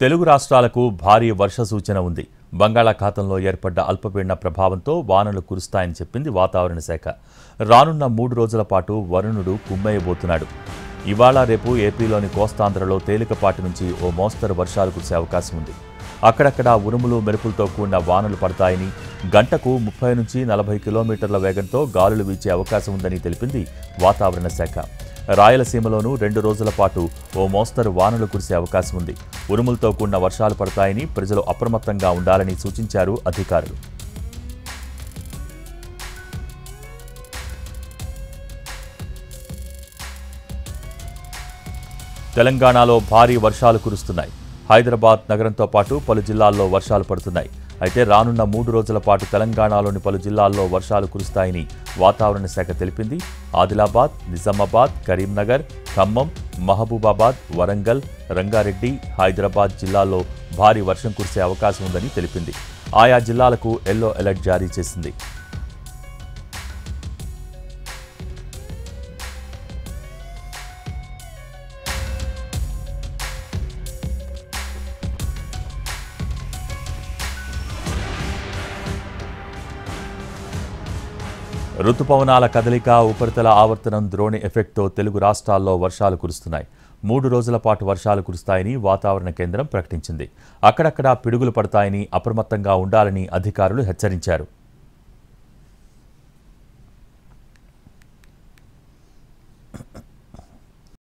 తెలుగు రాష్ట్రాలకు భారీ వర్ష సూచన ఉంది బంగాళాఖాతంలో ఏర్పడ్డ అల్పపీడన ప్రభావంతో వానలు కురుస్తాయని చెప్పింది వాతావరణ శాఖ రానున్న మూడు రోజుల పాటు వరుణుడు కుమ్మేయబోతున్నాడు ఇవాళ రేపు ఏపీలోని కోస్తాంధ్రలో తేలికపాటి నుంచి ఓ మోస్తరు వర్షాలు కురిసే అవకాశం ఉంది అక్కడక్కడ ఉరుములు మెరుపులతో కూడిన వానలు పడతాయని గంటకు ముప్పై నుంచి నలభై కిలోమీటర్ల వేగంతో గాలులు వీచే అవకాశం ఉందని తెలిపింది వాతావరణ శాఖ రాయలసీమలోనూ రెండు రోజుల పాటు ఓ మోస్తరు వానలు కురిసే అవకాశం ఉంది ఉరుములతో కూడిన వర్షాలు పడతాయని ప్రజలు అప్రమత్తంగా ఉండాలని సూచించారు అధికారులు తెలంగాణలో భారీ వర్షాలు కురుస్తున్నాయి హైదరాబాద్ నగరంతో పాటు పలు జిల్లాల్లో వర్షాలు పడుతున్నాయి అయితే రానున్న మూడు రోజుల పాటు తెలంగాణలోని పలు జిల్లాల్లో వర్షాలు కురుస్తాయని వాతావరణ శాఖ తెలిపింది ఆదిలాబాద్ నిజామాబాద్ కరీంనగర్ ఖమ్మం మహబూబాబాద్ వరంగల్ రంగారెడ్డి హైదరాబాద్ జిల్లాల్లో భారీ వర్షం కురిసే అవకాశం ఉందని తెలిపింది ఆయా జిల్లాలకు ఎల్లో అలర్ట్ జారీ చేసింది రుతుపవనాల కదలిక ఉపరితల ఆవర్తనం ద్రోణి ఎఫెక్ట్తో తెలుగు రాష్ట్రాల్లో వర్షాలు కురుస్తున్నాయి మూడు రోజుల పాటు వర్షాలు కురుస్తాయని వాతావరణ కేంద్రం ప్రకటించింది అక్కడక్కడా పిడుగులు పడతాయని అప్రమత్తంగా ఉండాలని అధికారులు హెచ్చరించారు